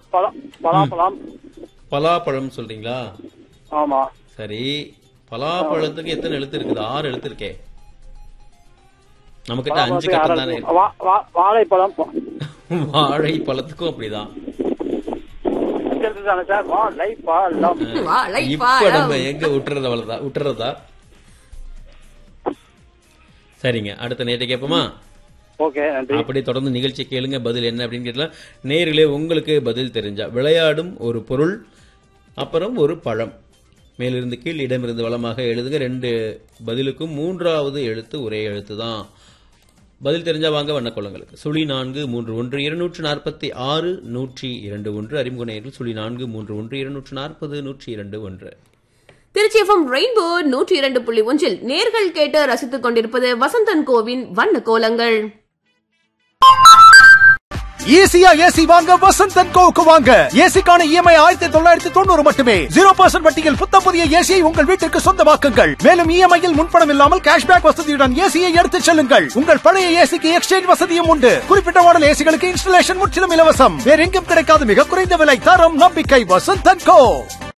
பழம் பலாப்பழம் பலாப்பழம் சொல்றீங்களா ஆமா சரி பலாப்பழத்துக்கு எத்தனை எழுத்து இருக்குது ஆறு எழுத்து இருக்கே நம்ம கிட்ட அஞ்சு பலாப்பழத்துக்கு கட்டம் தானே அரை- வா- வா- வாழைப்பழம் வாழை பழத்துக்கும் அப்படிதான் அஞ்சு எழுத்து தானே சார் வாழைப்பழம் இப்ப நம்ம எங்க விட்டுறது அவ்வளவுதா விட்டுறதா சரிங்க அடுத்த நேற்று கேட்போமா ஓகே நன்றி அப்படி தொடர்ந்து நிகழ்ச்சி கேளுங்க பதில் என்ன அப்படின்னு கேட்டலாம் நேர்களே உங்களுக்கு பதில் தெரிஞ்சா விளையாடும் ஒரு பொருள் அப்புறம் ஒரு பழம் மேலிருந்து கீழ் இடமிருந்து வளமாக எழுதுங்க ரெண்டு பதிலுக்கும் மூன்றாவது எழுத்து ஒரே எழுத்து தான் பதில் தெரிஞ்சா வாங்க வண்ணக்கொள்ளங்களுக்கு சுழி நான்கு மூன்று ஒன்று இருநூற்று நாற்பத்தி ஆறு நூற்றி இரண்டு ஒன்று அறிமுக நேரில் சுழி நான்கு மூன்று ஒன்று இருநூற்று நாற்பது நூற்றி இரண்டு ஒன்று திருச்சி எஃப்எம் ரெயின்போ நூற்றி இரண்டு புள்ளி ஒன்றில் நேர்கள் கேட்டு ரசித்துக் கொண்டிருப்பது வசந்தன் கோவின் வண்ண கோலங்கள் ஈஸியா ஏசி வாங்க வசந்த் அண்ட் கோவுக்கு வாங்க ஏசிக்கான இஎம்ஐ ஆயிரத்தி தொள்ளாயிரத்தி தொண்ணூறு மட்டுமே ஜீரோ பர்சன்ட் வட்டியில் புத்த புதிய ஏசியை உங்கள் வீட்டிற்கு சொந்தமாக்குங்கள் மேலும் இஎம்ஐயில் முன்பணம் இல்லாமல் கேஷ்பேக் வசதியுடன் ஏசியை எடுத்துச் செல்லுங்கள் உங்கள் பழைய ஏசிக்கு எக்ஸ்சேஞ்ச் வசதியும் உண்டு குறிப்பிட்ட மாடல் ஏசிகளுக்கு இன்ஸ்டலேஷன் முற்றிலும் இலவசம் வேற எங்கும் கிடைக்காத மிக குறைந்த விலை தரம் நம்பிக்கை வசந்த் அண்ட் கோ